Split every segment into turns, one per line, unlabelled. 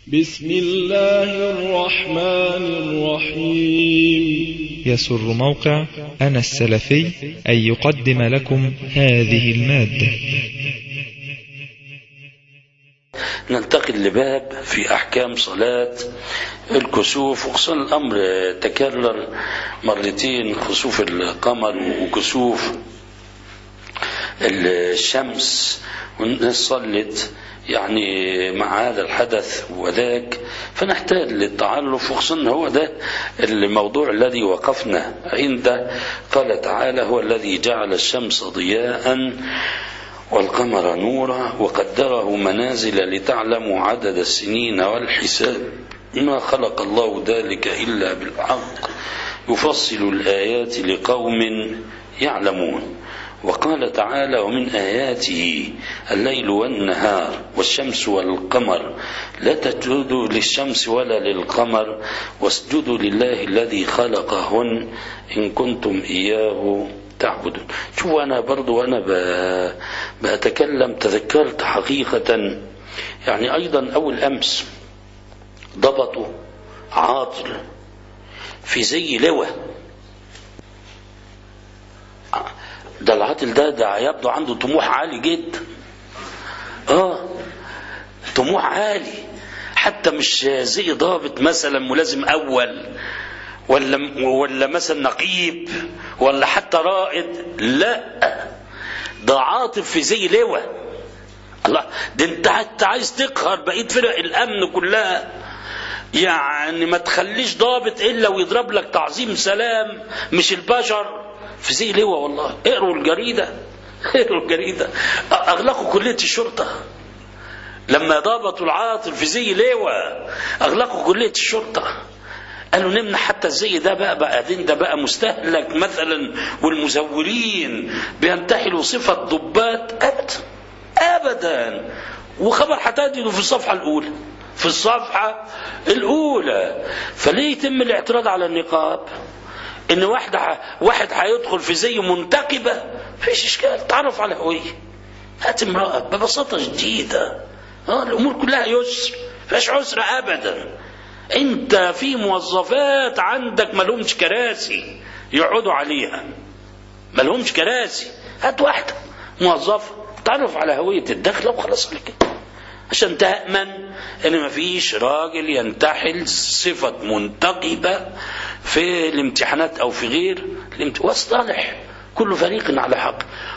بسم الله الرحمن الرحيم
يسر موقع أنا السلفي أن يقدم لكم هذه المادة
ننتقل لباب في أحكام صلاة الكسوف وخصوصا الأمر تكرر مرتين خسوف القمر وكسوف الشمس والناس صلت يعني مع هذا الحدث وذاك فنحتاج للتعرف وخصوصا هو ده الموضوع الذي وقفنا عنده قال تعالى هو الذي جعل الشمس ضياء والقمر نورا وقدره منازل لتعلموا عدد السنين والحساب ما خلق الله ذلك إلا بالحق يفصل الآيات لقوم يعلمون وقال تعالى ومن آياته الليل والنهار والشمس والقمر لا تسجدوا للشمس ولا للقمر واسجدوا لله الذي خلقهن إن كنتم إياه تعبدون شوف أنا برضو وأنا بأتكلم تذكرت حقيقة يعني أيضا أول أمس ضبطوا عاطل في زي لواء ده العاطل ده ده يبدو عنده طموح عالي جدا اه طموح عالي حتى مش زي ضابط مثلا ملازم اول ولا ولا مثلا نقيب ولا حتى رائد لا ده عاطف في زي لواء الله ده انت حتى عايز تقهر بقيه فرق الامن كلها يعني ما تخليش ضابط الا ويضرب لك تعظيم سلام مش البشر في زي لواء والله اقروا الجريده اقروا الجريده اغلقوا كليه الشرطه لما ضابطوا العاطل في زي لواء اغلقوا كليه الشرطه قالوا نمنع حتى الزي ده بقى بعدين ده بقى مستهلك مثلا والمزورين بينتحلوا صفة ضباط أبدا أبدا وخبر هتجده في الصفحة الأولى في الصفحة الأولى فليه يتم الاعتراض على النقاب إن واحد واحد هيدخل في زي منتقبة فيش إشكال تعرف على هوية هات امرأة ببساطة شديدة اه الأمور كلها يسر فيش عسر أبدا انت في موظفات عندك ملهمش كراسي يقعدوا عليها ملهمش كراسي هات واحدة موظفة تعرف على هوية الدخلة وخلاص على كده عشان تأمن ان مفيش راجل ينتحل صفة منتقبة في الامتحانات او في غير واصطلح كل فريق على حق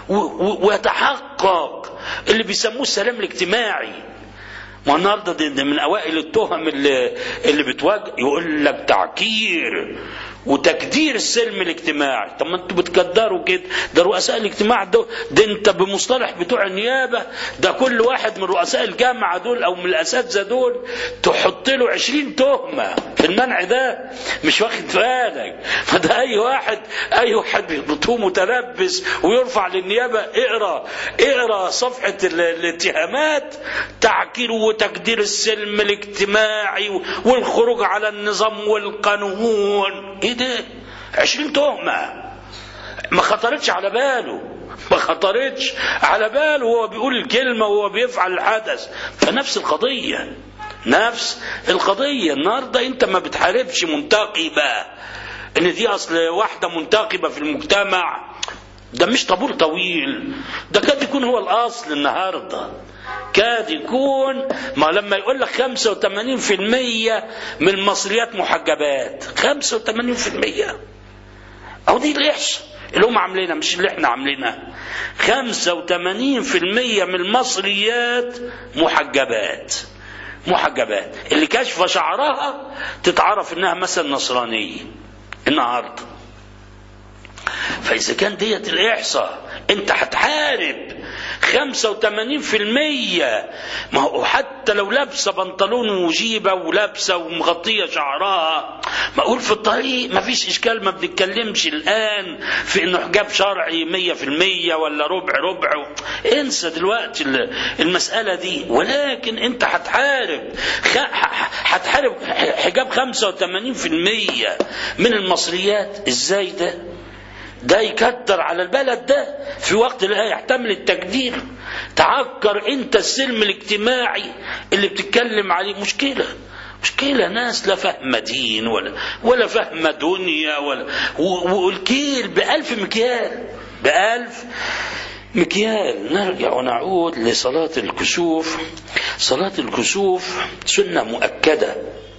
ويتحقق اللي بيسموه السلام الاجتماعي ما النهارده دي, دي من اوائل التهم اللي اللي بتواجه يقول لك تعكير وتكدير السلم الاجتماعي طب ما انتوا بتقدروا كده ده رؤساء الاجتماع ده ده انت بمصطلح بتوع النيابه ده كل واحد من رؤساء الجامعه دول او من الاساتذه دول تحط له 20 تهمه في المنع ده مش واخد بالك فده اي واحد اي واحد بيربطوه متلبس ويرفع للنيابه اقرا اقرا صفحه الاتهامات تعكير وتقدير السلم الاجتماعي والخروج على النظام والقانون ايه ده عشرين تهمة ما خطرتش على باله ما خطرتش على باله وهو بيقول الكلمة وهو بيفعل الحدث فنفس القضية نفس القضية النهاردة انت ما بتحاربش منتقبة ان دي اصل واحدة منتقبة في المجتمع ده مش طابور طويل ده كاد يكون هو الاصل النهارده كاد يكون ما لما يقول لك 85% من المصريات محجبات 85% أو دي الإحصاء اللي هم عاملينها مش اللي احنا عاملينها 85% من المصريات محجبات محجبات اللي كاشفة شعرها تتعرف انها مثلا نصرانية النهارده فإذا كان ديت الإحصاء أنت هتحارب 85% ما هو حتى لو لابسه بنطلون وجيبه ولابسه ومغطيه شعرها ما اقول في الطريق ما فيش اشكال ما بنتكلمش الان في انه حجاب شرعي 100% ولا ربع ربع انسى دلوقتي المساله دي ولكن انت هتحارب هتحارب حجاب 85% من المصريات ازاي ده ده يكدر على البلد ده في وقت لا يحتمل التقدير تعكر انت السلم الاجتماعي اللي بتتكلم عليه مشكلة مشكلة ناس لا فهم دين ولا ولا فهم دنيا ولا والكيل بألف مكيال بألف مكيال نرجع ونعود لصلاة الكسوف صلاة الكسوف سنة مؤكدة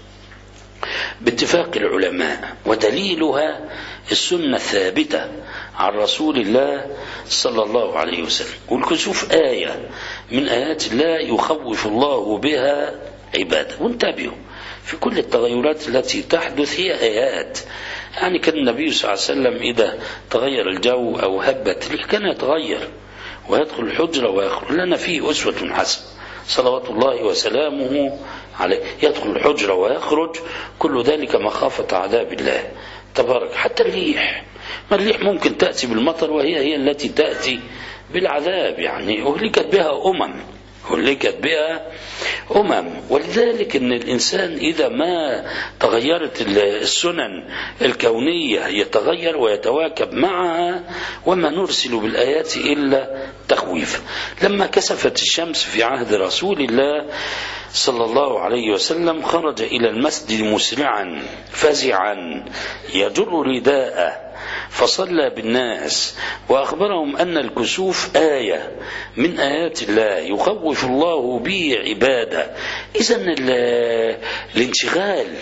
باتفاق العلماء ودليلها السنة الثابتة عن رسول الله صلى الله عليه وسلم والكسوف آية من آيات الله يخوف الله بها عباده وانتبهوا في كل التغيرات التي تحدث هي آيات يعني كان النبي صلى الله عليه وسلم إذا تغير الجو أو هبت ريح كان يتغير ويدخل الحجرة ويخرج لنا فيه أسوة حسنة صلوات الله وسلامه عليه يدخل الحجرة ويخرج كل ذلك مخافة عذاب الله تبارك حتى الريح ما الريح ممكن تأتي بالمطر وهي هي التي تأتي بالعذاب يعني أهلكت بها أمم هلكت بها أمم ولذلك أن الإنسان إذا ما تغيرت السنن الكونية يتغير ويتواكب معها وما نرسل بالآيات إلا تخويفا لما كسفت الشمس في عهد رسول الله صلى الله عليه وسلم خرج إلى المسجد مسرعا فزعا يجر رداءه فصلى بالناس وأخبرهم أن الكسوف آية من آيات الله يخوف الله به عباده إذا الانشغال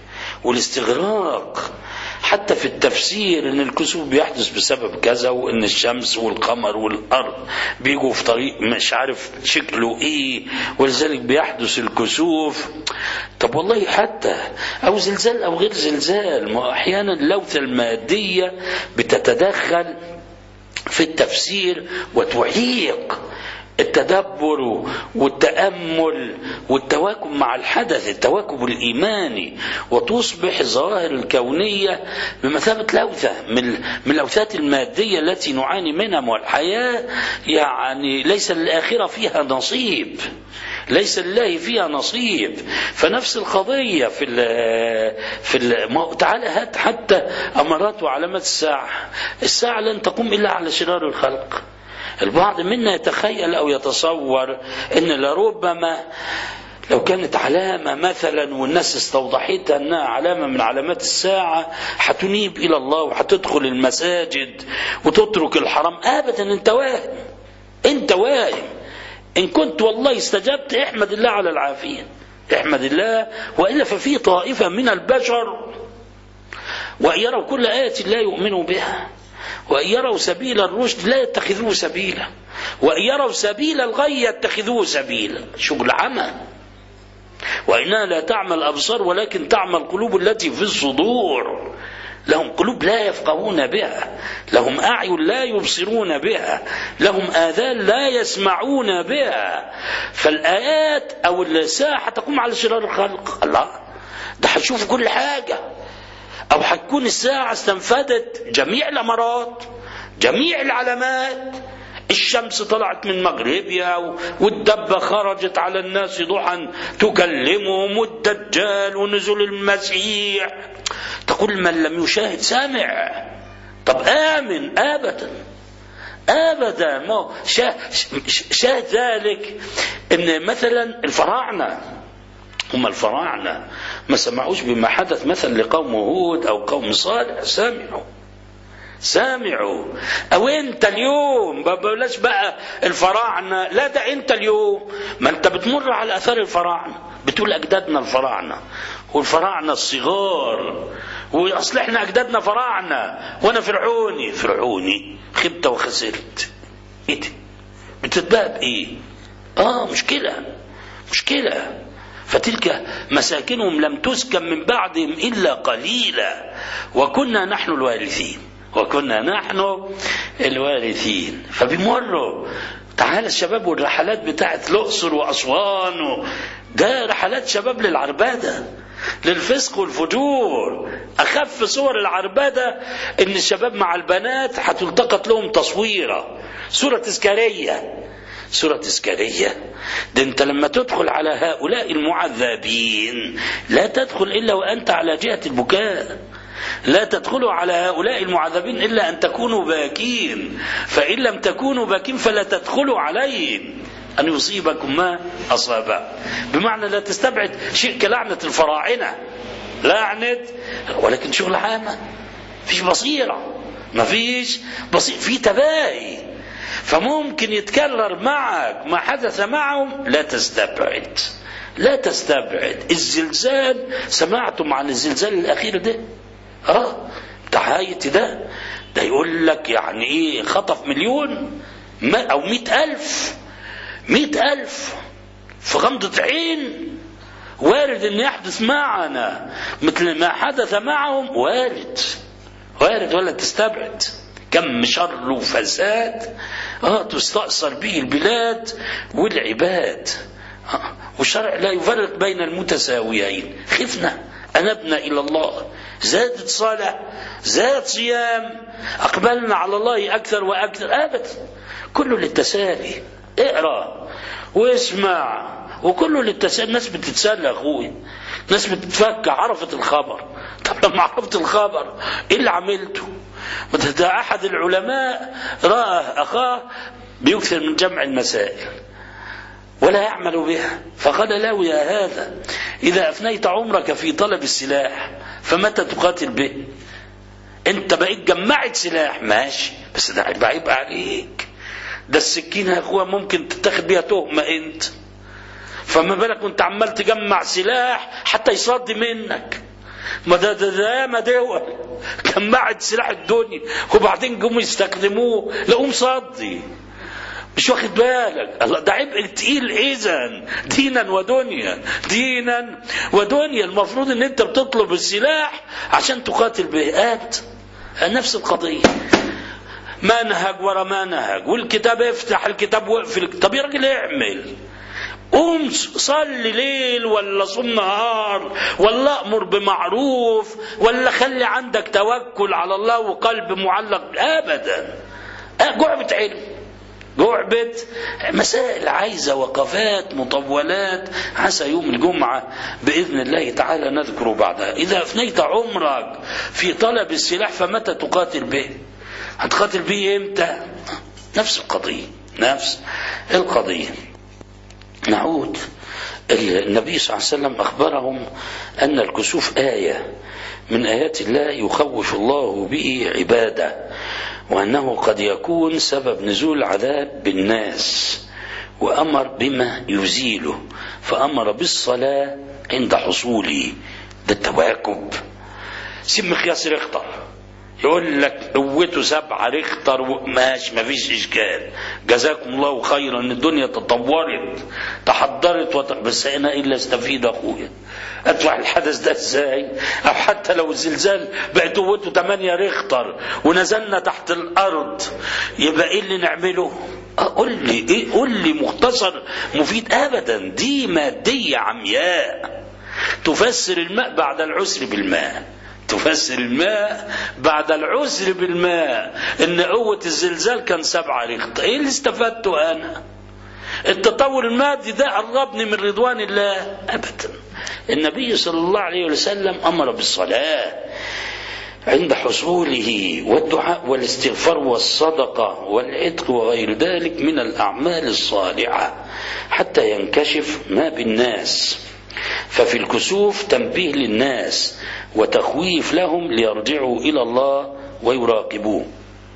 والاستغراق حتى في التفسير ان الكسوف بيحدث بسبب كذا وان الشمس والقمر والارض بيجوا في طريق مش عارف شكله ايه ولذلك بيحدث الكسوف طب والله حتى او زلزال او غير زلزال ما احيانا اللوثه الماديه بتتدخل في التفسير وتعيق التدبر والتأمل والتواكب مع الحدث التواكب الإيماني وتصبح الظواهر الكونية بمثابة لوثة من من اللوثات المادية التي نعاني منها والحياة يعني ليس للآخرة فيها نصيب ليس لله فيها نصيب فنفس القضية في ال في ال تعالى هات حتى أمارات وعلامات الساعة الساعة لن تقوم إلا على شرار الخلق البعض منا يتخيل أو يتصور أن لربما لو كانت علامة مثلا والناس استوضحتها أنها علامة من علامات الساعة هتنيب إلى الله وهتدخل المساجد وتترك الحرام أبدا أنت واهم أنت واهم إن كنت والله استجبت احمد الله على العافية احمد الله وإلا ففي طائفة من البشر وإن يروا كل آية لا يؤمنوا بها وإن يروا سبيل الرشد لا يتخذوه سبيلا وإن يروا سبيل الغي يتخذوه سبيلا شغل عمى وإنها لا تعمى الأبصار ولكن تعمى القلوب التي في الصدور لهم قلوب لا يفقهون بها لهم أعين لا يبصرون بها لهم آذان لا يسمعون بها فالآيات أو الساعة تقوم على شرار الخلق الله ده هتشوف كل حاجة أو هتكون الساعة استنفدت جميع الأمارات جميع العلامات الشمس طلعت من مغربها والدبة خرجت على الناس ضحى تكلمهم والدجال ونزل المسيح تقول من لم يشاهد سامع طب آمن أبدا أبدا ما شاهد ذلك إن مثلا الفراعنة هم الفراعنة ما سمعوش بما حدث مثلا لقوم هود أو قوم صالح سمعوا سامعوا او انت اليوم بلاش بقى الفراعنه لا ده انت اليوم ما انت بتمر على اثار الفراعنه بتقول اجدادنا الفراعنه والفراعنه الصغار واصل احنا اجدادنا فراعنه وانا فرعوني فرعوني خبت وخسرت ايه ده بتتباهى بايه اه مشكله مشكله فتلك مساكنهم لم تسكن من بعدهم الا قليلا وكنا نحن الوارثين وكنا نحن الوارثين فبيمروا تعال الشباب والرحلات بتاعت الأقصر وأسوان و... ده رحلات شباب للعربادة للفسق والفجور أخف صور العربدة إن الشباب مع البنات هتلتقط لهم تصويرة صورة تذكارية سورة تذكارية ده انت لما تدخل على هؤلاء المعذبين لا تدخل إلا وأنت على جهة البكاء لا تدخلوا على هؤلاء المعذبين إلا أن تكونوا باكين فإن لم تكونوا باكين فلا تدخلوا عليهم أن يصيبكم ما أصاب بمعنى لا تستبعد شيء كلعنة الفراعنة لعنة ولكن شغل عامة فيش بصيرة ما فيش بصيرة في تباهي فممكن يتكرر معك ما حدث معهم لا تستبعد لا تستبعد الزلزال سمعتم عن الزلزال الأخير ده اه بتاع هايتي ده ده يقول لك يعني ايه خطف مليون ما او مئة ألف مئة ألف في غمضة عين وارد أن يحدث معنا مثل ما حدث معهم وارد وارد ولا تستبعد كم شر وفساد اه تستأثر به البلاد والعباد آه. والشرع لا يفرق بين المتساويين خفنا أنبنا إلى الله زادت صلاة زاد صيام أقبلنا على الله أكثر وأكثر أبدا كله للتسالي اقرأ واسمع وكله للتسالي الناس بتتسلى أخوي ناس بتتفك عرفت الخبر طب لما عرفت الخبر ايه اللي عملته ده احد العلماء راى اخاه بيكثر من جمع المسائل ولا يعمل بها فقال له يا هذا إذا أفنيت عمرك في طلب السلاح فمتى تقاتل به أنت بقيت جمعت سلاح ماشي بس ده هيبقى عيب عليك ده السكينة يا أخويا ممكن تتاخد بيها تهمة أنت فما بالك وانت عمال تجمع سلاح حتى يصدي منك ما ده ده, ده ما دول جمعت سلاح الدنيا وبعدين جم يستخدموه لقوم صدي مش واخد بالك الله ده عبء تقيل اذا دينا ودنيا دينا ودنيا المفروض ان انت بتطلب السلاح عشان تقاتل به ابد نفس القضيه منهج ورا منهج والكتاب افتح الكتاب واقفل طب يا راجل اعمل قوم صلي ليل ولا صوم نهار ولا امر بمعروف ولا خلي عندك توكل على الله وقلب معلق ابدا جعبة علم جعبة مسائل عايزة وقفات مطولات عسى يوم الجمعة بإذن الله تعالى نذكر بعدها إذا أفنيت عمرك في طلب السلاح فمتى تقاتل به هتقاتل به إمتى نفس القضية نفس القضية نعود النبي صلى الله عليه وسلم أخبرهم أن الكسوف آية من آيات الله يخوف الله به عباده وأنه قد يكون سبب نزول عذاب بالناس وأمر بما يزيله فأمر بالصلاة عند حصوله ده التواكب سم مقياس ريختر يقول لك قوته سبعة ريختر ماشي ما فيش إشكال جزاكم الله خيرا إن الدنيا تطورت تحضرت وت... بس أنا إلا استفيد أخويا أدفع الحدث ده إزاي أو حتى لو الزلزال بقت قوته 8 ريختر ونزلنا تحت الأرض يبقى إيه اللي نعمله قول لي إيه قول لي مختصر مفيد أبدا دي مادية عمياء تفسر الماء بعد العسر بالماء تفسر الماء بعد العسر بالماء ان قوة الزلزال كان سبعة ريخت ايه اللي استفدته انا التطور المادي ده قربني من رضوان الله ابدا النبي صلى الله عليه وسلم امر بالصلاة عند حصوله والدعاء والاستغفار والصدقة والعتق وغير ذلك من الأعمال الصالحة حتى ينكشف ما بالناس ففي الكسوف تنبيه للناس وتخويف لهم ليرجعوا إلى الله ويراقبوه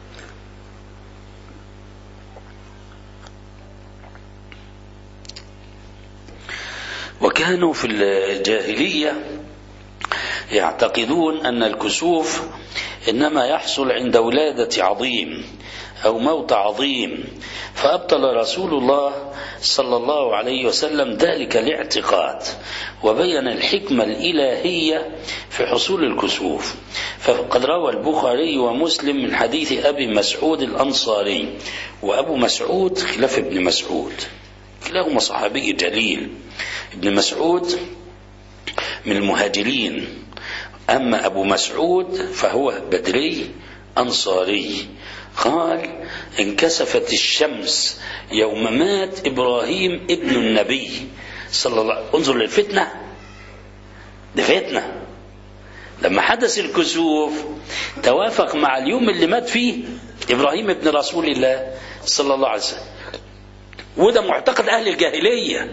وكانوا في الجاهلية يعتقدون أن الكسوف إنما يحصل عند ولادة عظيم أو موت عظيم فأبطل رسول الله صلى الله عليه وسلم ذلك الاعتقاد وبين الحكمة الإلهية في حصول الكسوف فقد روى البخاري ومسلم من حديث أبي مسعود الأنصاري وأبو مسعود خلاف ابن مسعود كلاهما صحابي جليل ابن مسعود من المهاجرين أما أبو مسعود فهو بدري أنصاري قال انكسفت الشمس يوم مات إبراهيم ابن النبي صلى الله عليه وسلم انظر للفتنة دي فتنة لما حدث الكسوف توافق مع اليوم اللي مات فيه إبراهيم ابن رسول الله صلى الله عليه وسلم وده معتقد أهل الجاهلية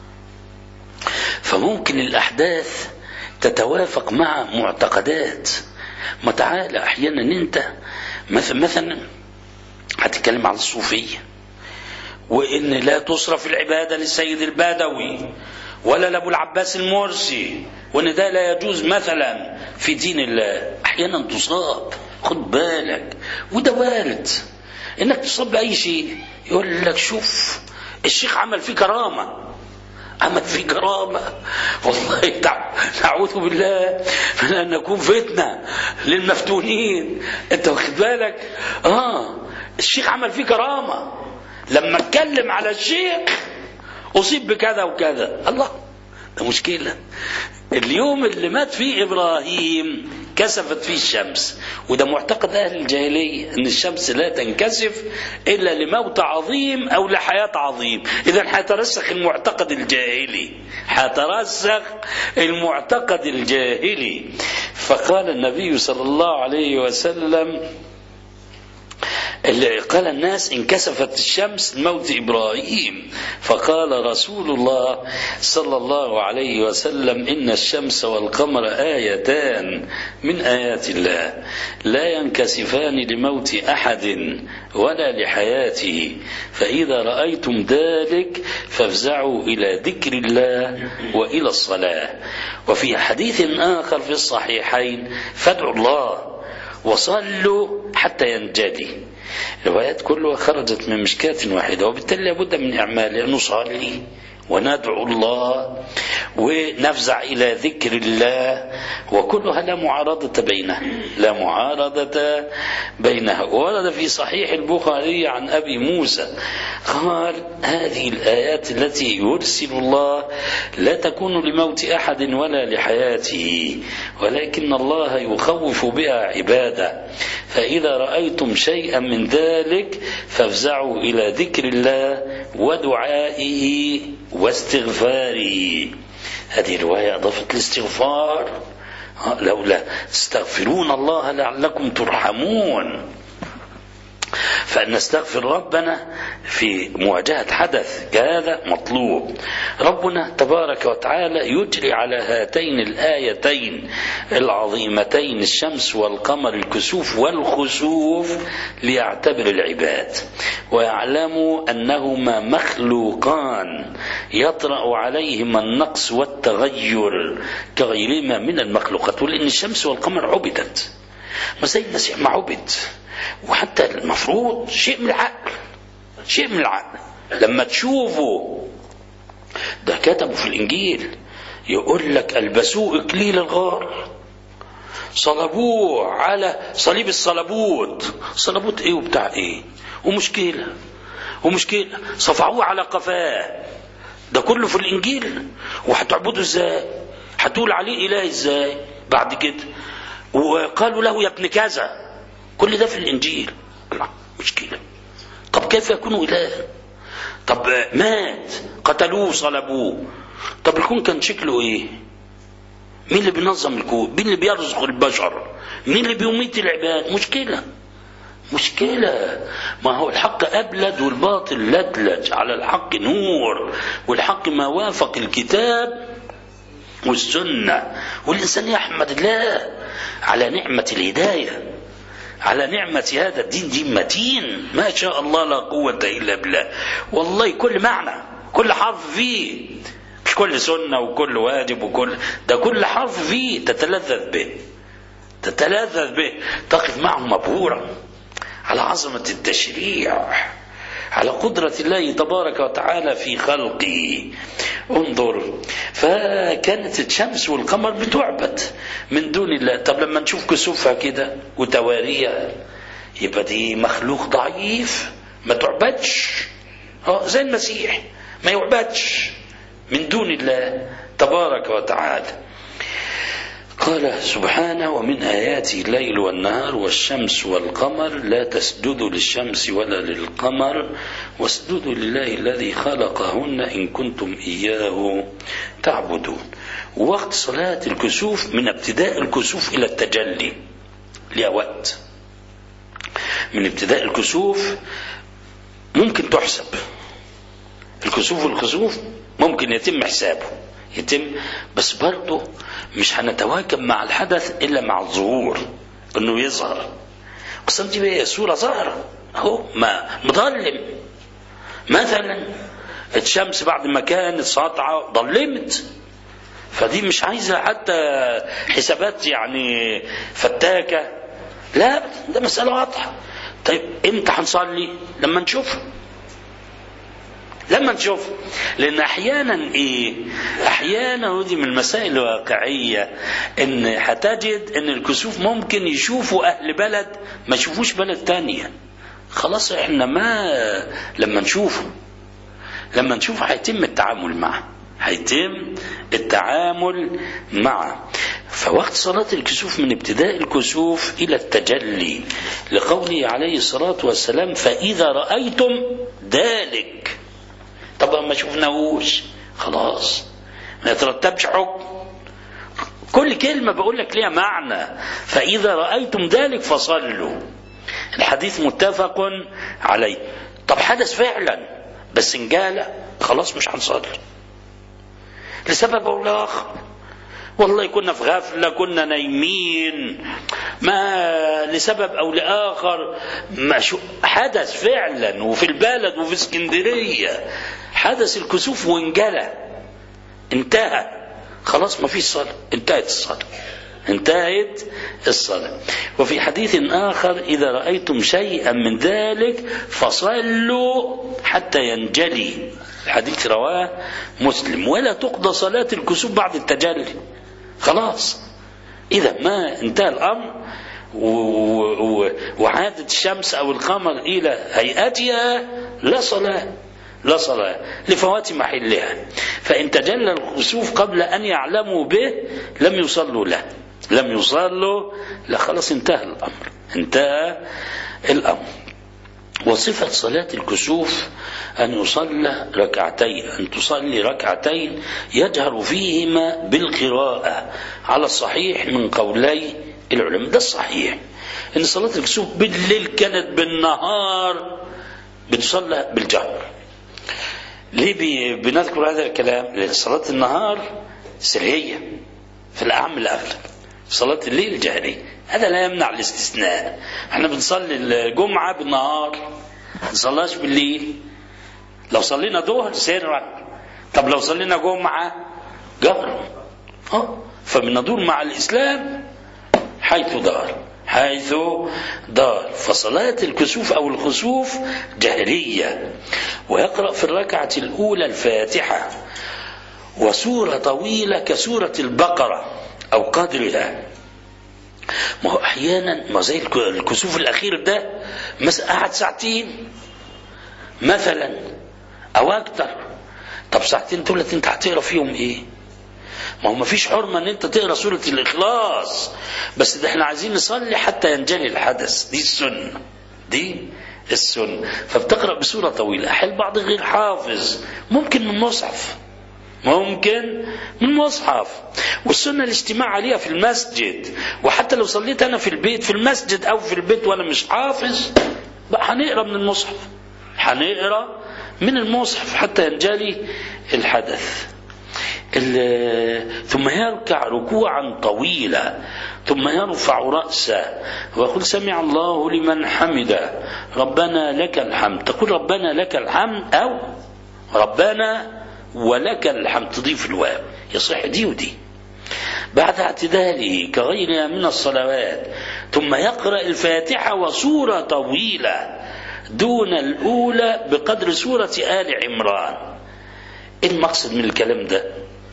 فممكن الأحداث تتوافق مع معتقدات ما تعالى أحيانا أنت مثلا هتتكلم عن الصوفية وإن لا تصرف العبادة للسيد البدوي ولا لأبو العباس المرسي وإن ده لا يجوز مثلا في دين الله أحيانا تصاب خد بالك وده وارد إنك تصاب بأي شيء يقول لك شوف الشيخ عمل فيه كرامة عمل فيه كرامة والله نعوذ بالله من أن نكون فتنة للمفتونين أنت واخد بالك آه الشيخ عمل فيه كرامة لما اتكلم على الشيخ أصيب بكذا وكذا الله ده مشكلة اليوم اللي مات فيه إبراهيم كسفت فيه الشمس وده معتقد أهل الجاهلية أن الشمس لا تنكسف إلا لموت عظيم أو لحياة عظيم إذا حيترسخ المعتقد الجاهلي حيترسخ المعتقد الجاهلي فقال النبي صلى الله عليه وسلم اللي قال الناس انكسفت الشمس موت ابراهيم فقال رسول الله صلى الله عليه وسلم ان الشمس والقمر ايتان من ايات الله لا ينكسفان لموت احد ولا لحياته فاذا رايتم ذلك فافزعوا الى ذكر الله والى الصلاه وفي حديث اخر في الصحيحين فادعوا الله وصلوا حتى ينجلي الروايات كلها خرجت من مشكاة واحدة وبالتالي لابد من إعمالها نصلي وندعو الله ونفزع إلى ذكر الله وكلها لا معارضة بينها لا معارضة بينها ورد في صحيح البخاري عن أبي موسى قال هذه الآيات التي يرسل الله لا تكون لموت أحد ولا لحياته ولكن الله يخوف بها عباده فإذا رأيتم شيئا من ذلك فافزعوا إلى ذكر الله ودعائه واستغفاره هذه الرواية أضافت الاستغفار لولا تستغفرون الله لعلكم ترحمون فأن نستغفر ربنا في مواجهة حدث كهذا مطلوب ربنا تبارك وتعالى يجري على هاتين الآيتين العظيمتين الشمس والقمر الكسوف والخسوف ليعتبر العباد ويعلموا أنهما مخلوقان يطرأ عليهما النقص والتغير كغيرهما من المخلوقات ولأن الشمس والقمر عبدت ما زي المسيح ما عبد وحتى المفروض شيء من العقل شيء من العقل لما تشوفوا ده كتبوا في الانجيل يقول لك البسوه اكليل الغار صلبوه على صليب الصلبوت صلبوت ايه وبتاع ايه ومشكله ومشكله صفعوه على قفاه ده كله في الانجيل وهتعبدوا ازاي هتقول عليه اله ازاي بعد كده وقالوا له يا ابن كذا كل ده في الانجيل الله مشكله طب كيف يكون اله طب مات قتلوه صلبوه طب الكون كان شكله ايه مين اللي بينظم الكون مين اللي بيرزق البشر مين اللي بيميت العباد مشكله مشكلة ما هو الحق أبلد والباطل لدلج على الحق نور والحق ما وافق الكتاب والسنة والإنسان يحمد الله على نعمة الهداية على نعمة هذا الدين دين متين ما شاء الله لا قوة إلا بالله والله كل معنى كل حرف فيه مش كل سنة وكل واجب وكل ده كل حرف فيه تتلذذ به تتلذذ به تقف معه مبهورا على عظمة التشريع على قدرة الله تبارك وتعالى في خلقه انظر فكانت الشمس والقمر بتعبد من دون الله طب لما نشوف كسوفها كده وتواريها يبقى دي مخلوق ضعيف ما تعبدش اه زي المسيح ما يعبدش من دون الله تبارك وتعالى قال سبحانه ومن آياته الليل والنهار والشمس والقمر لا تسجدوا للشمس ولا للقمر واسجدوا لله الذي خلقهن إن كنتم إياه تعبدون ووقت صلاة الكسوف من ابتداء الكسوف إلى التجلي لها وقت من ابتداء الكسوف ممكن تحسب الكسوف والخسوف ممكن يتم حسابه يتم بس برضه مش هنتواكب مع الحدث الا مع الظهور انه يظهر اصلا دي صوره ظاهره اهو ما مظلم مثلا الشمس بعد ما كانت ساطعه ظلمت فدي مش عايزه حتى حسابات يعني فتاكه لا ده مساله واضحه طيب امتى هنصلي لما نشوفها لما نشوف لان احيانا ايه احيانا ودي من المسائل الواقعيه ان هتجد ان الكسوف ممكن يشوفوا اهل بلد ما يشوفوش بلد تانية خلاص احنا ما لما نشوفه لما نشوفه هيتم التعامل معه هيتم التعامل معه فوقت صلاة الكسوف من ابتداء الكسوف إلى التجلي لقوله عليه الصلاة والسلام فإذا رأيتم ذلك طبعا ما شفناهوش خلاص ما يترتبش حكم كل كلمة بقول لك ليها معنى فإذا رأيتم ذلك فصلوا الحديث متفق عليه طب حدث فعلا بس إن جال خلاص مش هنصلي لسبب أو لآخر والله كنا في غفلة كنا نايمين ما لسبب أو لآخر ما شو حدث فعلا وفي البلد وفي اسكندرية حدث الكسوف وانجلى انتهى خلاص ما فيش صلاة انتهت الصلاة انتهت الصلاة وفي حديث آخر إذا رأيتم شيئا من ذلك فصلوا حتى ينجلي الحديث رواه مسلم ولا تقضى صلاة الكسوف بعد التجلي خلاص إذا ما انتهى الأمر وعادت الشمس أو القمر إلى هيئتها لا صلاة لا صلاة لفوات محلها فإن تجلى الكسوف قبل أن يعلموا به لم يصلوا له لم يصلوا لا خلاص انتهى الأمر انتهى الأمر وصفة صلاة الكسوف أن يصلى ركعتين أن تصلي ركعتين يجهر فيهما بالقراءة على الصحيح من قولي العلماء ده الصحيح إن صلاة الكسوف بالليل كانت بالنهار بتصلى بالجهر ليه بنذكر هذا الكلام لأن صلاة النهار سرية في الأعم الأغلب صلاة الليل جهرية هذا لا يمنع الاستثناء احنا بنصلي الجمعة بالنهار ما نصلاش بالليل لو صلينا ظهر سرا طب لو صلينا جمعة جهرا اه فبندور مع الإسلام حيث دار حيث دار فصلاة الكسوف أو الخسوف جهرية ويقرأ في الركعة الأولى الفاتحة وسورة طويلة كسورة البقرة أو قدرها ما هو أحيانا ما زي الكسوف الأخير ده مثلا قعد ساعتين مثلا أو أكتر طب ساعتين دولت أنت هتقرا فيهم إيه؟ ما هو ما فيش حرمة ان انت تقرا سورة الاخلاص بس ده احنا عايزين نصلي حتى ينجلي الحدث دي السنة دي السنة فبتقرأ بسورة طويلة أحيانا بعض غير حافظ ممكن من مصحف ممكن من مصحف والسنة الاجتماع عليها في المسجد وحتى لو صليت أنا في البيت في المسجد أو في البيت وأنا مش حافظ بقى هنقرا من المصحف هنقرا من المصحف حتى ينجلي الحدث ثم يركع ركوعا طويلا ثم يرفع رأسه ويقول سمع الله لمن حمده ربنا لك الحمد تقول ربنا لك الحمد أو ربنا ولك الحمد تضيف الواو يصح دي ودي بعد اعتداله كغيرها من الصلوات ثم يقرأ الفاتحة وسورة طويلة دون الأولى بقدر سورة آل عمران إيه المقصد من الكلام ده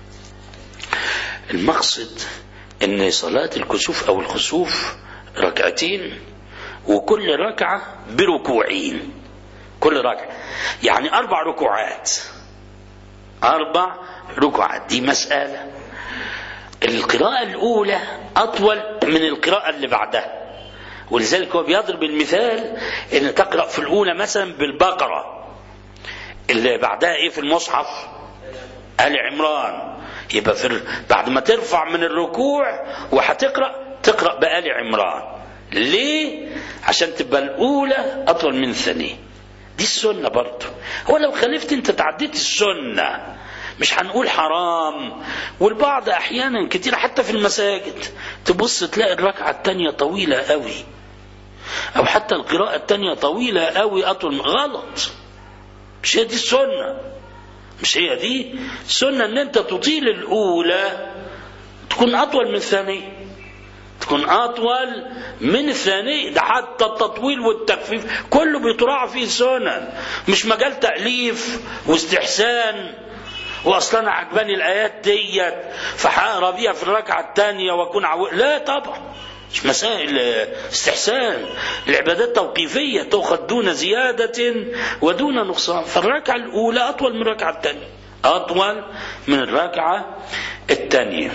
المقصد ان صلاة الكسوف او الخسوف ركعتين وكل ركعة بركوعين كل ركعة يعني اربع ركوعات اربع ركوعات دي مسألة القراءة الاولى اطول من القراءة اللي بعدها ولذلك هو بيضرب المثال ان تقرأ في الاولى مثلا بالبقرة اللي بعدها ايه في المصحف آل عمران يبقى في بعد ما ترفع من الركوع وهتقرأ تقرأ بآل عمران ليه؟ عشان تبقى الأولى أطول من الثانية دي السنة برضه هو لو خالفت أنت تعديت السنة مش هنقول حرام والبعض أحيانا كتير حتى في المساجد تبص تلاقي الركعة التانية طويلة قوي أو حتى القراءة التانية طويلة قوي أطول غلط مش هي دي السنة مش هي دي السنة ان انت تطيل الاولى تكون اطول من الثانية تكون اطول من الثانية ده حتى التطويل والتخفيف كله بيتراعى فيه سنن مش مجال تأليف واستحسان واصلا انا عجباني الايات ديت فهقرا بيها في الركعه الثانيه واكون عو... لا طبعا مش مسائل استحسان العبادات توقيفية تؤخذ دون زيادة ودون نقصان فالركعة الأولى أطول من الركعة الثانية أطول من الركعة الثانية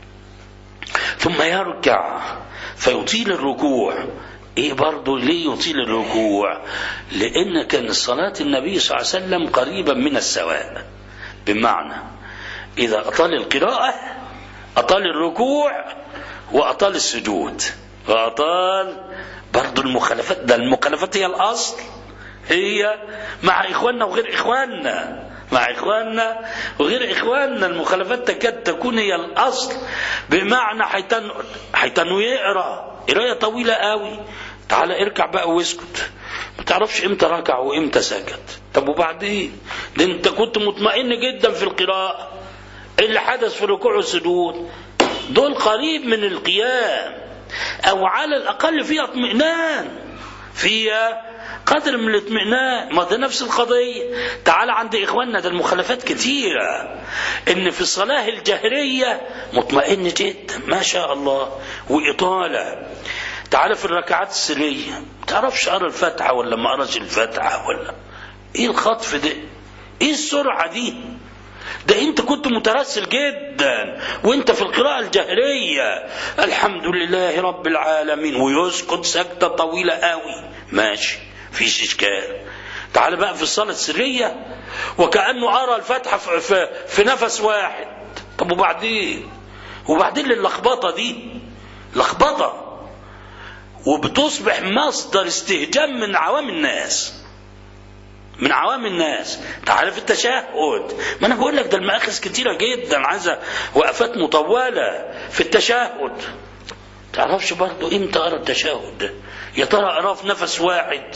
ثم يركع فيطيل الركوع ايه برضه ليه يطيل الركوع لان كان صلاة النبي صلى الله عليه وسلم قريبا من السواء بمعنى اذا اطال القراءة اطال الركوع وأطال السجود وأطال برضو المخالفات ده المخالفات هي الأصل هي مع إخواننا وغير إخواننا مع إخواننا وغير إخواننا المخالفات تكاد تكون هي الأصل بمعنى حيتن حيتنو يقرأ قراية طويلة قوي تعالى اركع بقى واسكت ما تعرفش امتى ركع وامتى سكت طب وبعدين ده انت كنت مطمئن جدا في القراءة ايه اللي حدث في الركوع والسجود دول قريب من القيام او على الاقل فيها اطمئنان فيها قدر من الاطمئنان ما ده نفس القضية تعال عند إخواننا ده المخالفات كتيرة إن في الصلاة الجهرية مطمئن جدا ما شاء الله وإطالة تعال في الركعات السرية ما تعرفش أرى الفاتحة ولا ما أراش الفاتحة ولا إيه الخطف ده إيه السرعة دي ده انت كنت مترسل جدا وانت في القراءة الجهرية الحمد لله رب العالمين ويسكت سكتة طويلة قوي ماشي فيش اشكال تعال بقى في الصلاة السرية وكأنه أرى الفاتحة في, في, في نفس واحد طب وبعدين وبعدين اللخبطة دي لخبطة وبتصبح مصدر استهجان من عوام الناس من عوام الناس تعال في التشهد ما انا بقول لك ده المآخذ كتيرة جدا عايزة وقفات مطولة في التشهد تعرفش برضو امتى ارى التشهد ده يا ترى اراه في نفس واحد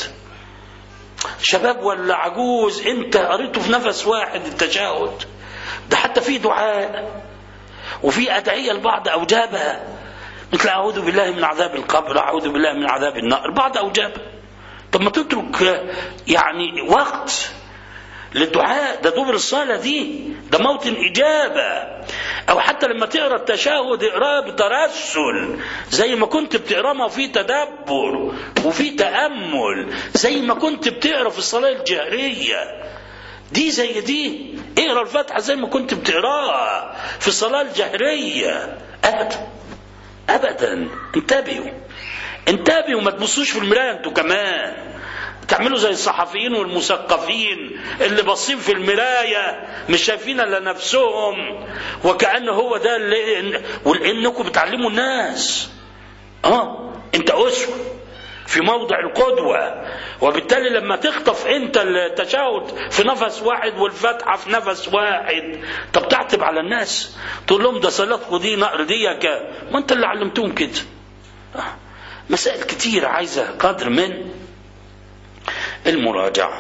شباب ولا عجوز انت قريته في نفس واحد التشهد ده حتى في دعاء وفي أدعية البعض أوجابها مثل أعوذ بالله من عذاب القبر أعوذ بالله من عذاب النار البعض أوجابها طب ما تترك يعني وقت للدعاء ده دبر الصلاة دي ده موطن إجابة أو حتى لما تقرأ التشهد اقراه بترسل زي ما كنت بتقراه ما في تدبر وفي تأمل زي ما كنت بتقرأ في الصلاة الجهرية دي زي دي اقرا الفاتحة زي ما كنت بتقراها في الصلاة الجهرية أبدا أبدا انتبهوا انتبهوا ما تبصوش في المراية انتوا كمان تعملوا زي الصحفيين والمثقفين اللي باصين في المراية مش شايفين الا نفسهم وكأن هو ده اللي ولانكم بتعلموا الناس اه انت اسوة في موضع القدوة وبالتالي لما تخطف انت التشهد في نفس واحد والفتحة في نفس واحد طب تعتب على الناس تقول لهم ده صلاتكم دي نقر ديك ما انت اللي علمتهم كده مسائل كتير عايزة قدر من المراجعة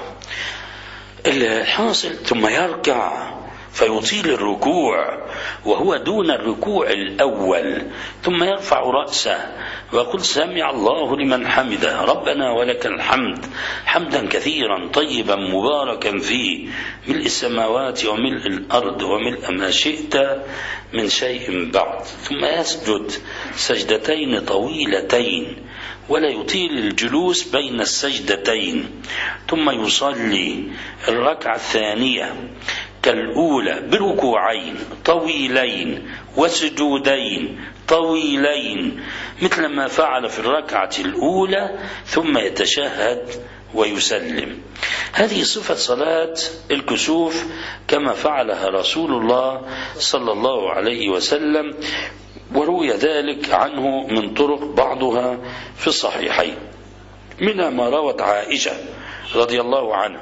الحاصل ثم يركع فيطيل الركوع وهو دون الركوع الأول ثم يرفع رأسه ويقول سمع الله لمن حمده ربنا ولك الحمد حمدا كثيرا طيبا مباركا فيه ملء السماوات وملء الأرض وملء ما شئت من شيء بعد ثم يسجد سجدتين طويلتين ولا يطيل الجلوس بين السجدتين ثم يصلي الركعة الثانية كالأولى بركوعين طويلين وسجودين طويلين مثل ما فعل في الركعة الأولى ثم يتشهد ويسلم هذه صفة صلاة الكسوف كما فعلها رسول الله صلى الله عليه وسلم وروي ذلك عنه من طرق بعضها في الصحيحين منها ما روت عائشة رضي الله عنها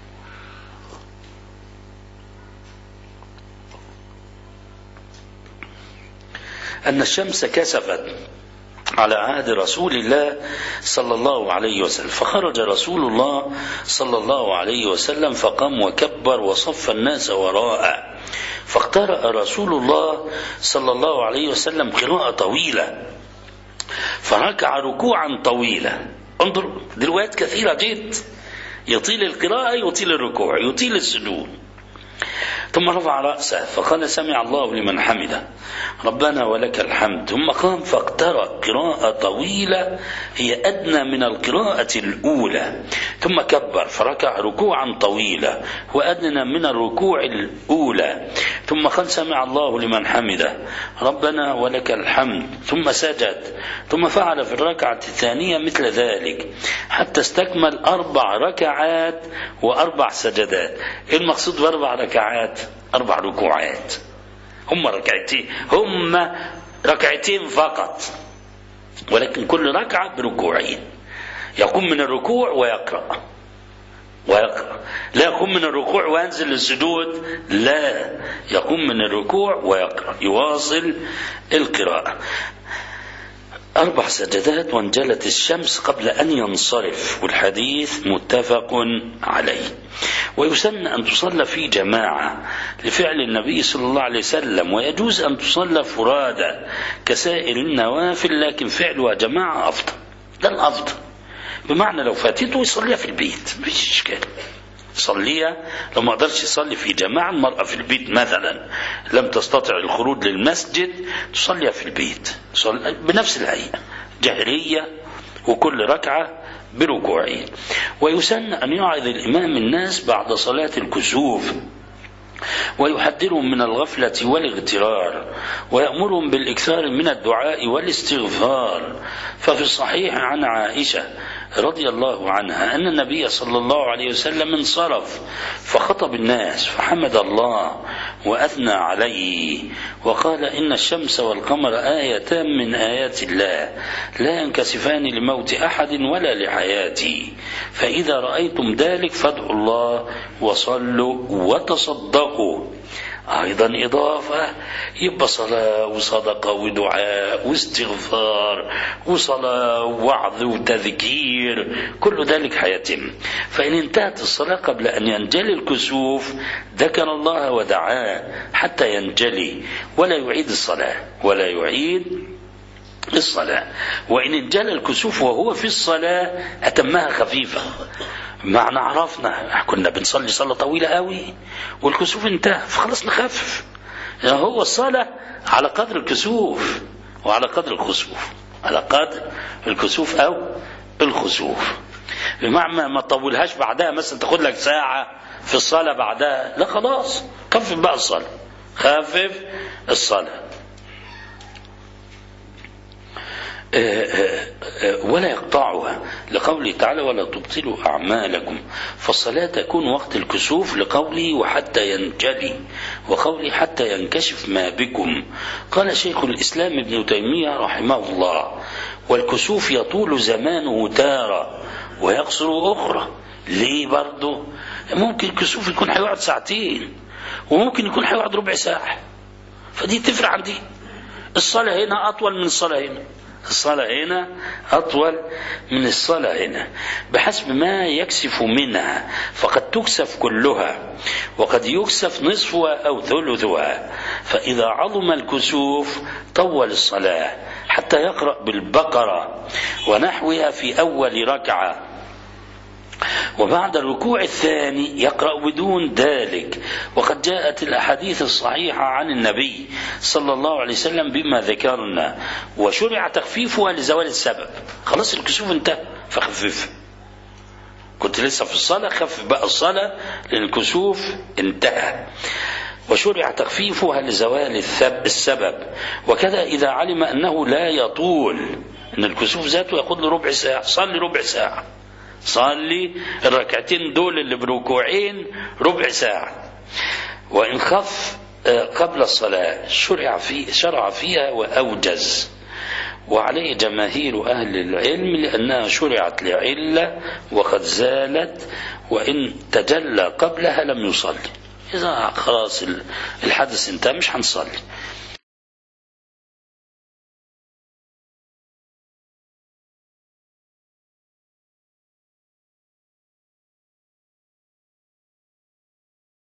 أن الشمس كسفت على عهد رسول الله صلى الله عليه وسلم فخرج رسول الله صلى الله عليه وسلم فقام وكبر وصف الناس وراءه فاقترأ رسول الله صلى الله عليه وسلم قراءة طويلة فركع ركوعا طويلا انظر دي روايات كثيرة جدا يطيل القراءة يطيل الركوع يطيل السجود ثم رفع رأسه فقال سمع الله لمن حمده ربنا ولك الحمد ثم قام فاقترأ قراءة طويلة هي أدنى من القراءة الأولى ثم كبر فركع ركوعا طويلا وأدنى من الركوع الأولى ثم قال سمع الله لمن حمده ربنا ولك الحمد ثم سجد ثم فعل في الركعة الثانية مثل ذلك حتى استكمل أربع ركعات وأربع سجدات إيه المقصود بأربع ركعات أربع ركوعات هم ركعتين هم ركعتين فقط ولكن كل ركعة بركوعين يقوم من الركوع ويقرأ ويقرأ لا يقوم من الركوع وينزل للسجود لا يقوم من الركوع ويقرأ يواصل القراءة أربع سجدات وانجلت الشمس قبل أن ينصرف والحديث متفق عليه ويسن أن تصلى في جماعة لفعل النبي صلى الله عليه وسلم ويجوز أن تصلى فرادى كسائر النوافل لكن فعلها جماعة أفضل ده الأفضل بمعنى لو فاتته يصليها في البيت مفيش إشكال صليها لو ما قدرش يصلي في جماعة المرأة في البيت مثلا لم تستطع الخروج للمسجد تصليها في البيت بنفس الهيئة جهرية وكل ركعة بركوعين ويسن أن يعظ الإمام الناس بعد صلاة الكسوف ويحذرهم من الغفلة والاغترار ويأمرهم بالإكثار من الدعاء والاستغفار ففي الصحيح عن عائشة رضي الله عنها أن النبي صلى الله عليه وسلم انصرف فخطب الناس فحمد الله وأثنى عليه وقال إن الشمس والقمر آيتان من آيات الله لا ينكسفان لموت أحد ولا لحياته فإذا رأيتم ذلك فادعوا الله وصلوا وتصدقوا أيضا إضافة يبقى صلاة وصدقة ودعاء واستغفار وصلاة ووعظ وتذكير كل ذلك حيتم فإن انتهت الصلاة قبل أن ينجلي الكسوف ذكر الله ودعاه حتى ينجلي ولا يعيد الصلاة ولا يعيد الصلاة وإن انجلى الكسوف وهو في الصلاة أتمها خفيفة معنى عرفنا كنا بنصلي صلاة طويلة قوي والكسوف انتهى فخلص نخفف يعني هو الصلاة على قدر الكسوف وعلى قدر الخسوف على قدر الكسوف أو الخسوف بمعنى ما تطولهاش بعدها مثلا تاخد لك ساعة في الصلاة بعدها لا خلاص خفف بقى الصلاة خفف الصلاة ولا يقطعها لقوله تعالى ولا تبطلوا أعمالكم فالصلاة تكون وقت الكسوف لقوله وحتى ينجلي وقوله حتى ينكشف ما بكم قال شيخ الإسلام ابن تيمية رحمه الله والكسوف يطول زمانه تارة ويقصر أخرى ليه برضه ممكن الكسوف يكون هيقعد ساعتين وممكن يكون هيقعد ربع ساعة فدي تفرق عن دي الصلاة هنا أطول من الصلاة هنا الصلاة هنا أطول من الصلاة هنا بحسب ما يكسف منها فقد تكسف كلها وقد يكسف نصفها أو ثلثها فإذا عظم الكسوف طول الصلاة حتى يقرأ بالبقرة ونحوها في أول ركعة وبعد الركوع الثاني يقرأ بدون ذلك وقد جاءت الأحاديث الصحيحة عن النبي صلى الله عليه وسلم بما ذكرنا وشرع تخفيفها لزوال السبب خلاص الكسوف انتهى فخفف كنت لسه في الصلاة خفف بقى الصلاة لأن الكسوف انتهى وشرع تخفيفها لزوال السبب وكذا إذا علم أنه لا يطول أن الكسوف ذاته ياخذ له ربع ساعة صلي ربع ساعة صلي الركعتين دول اللي بركوعين ربع ساعة وإن خف قبل الصلاة شرع في شرع فيها وأوجز وعليه جماهير أهل العلم لأنها شرعت لعلة وقد زالت وإن تجلى قبلها لم يصلي إذا خلاص الحدث انتهى مش هنصلي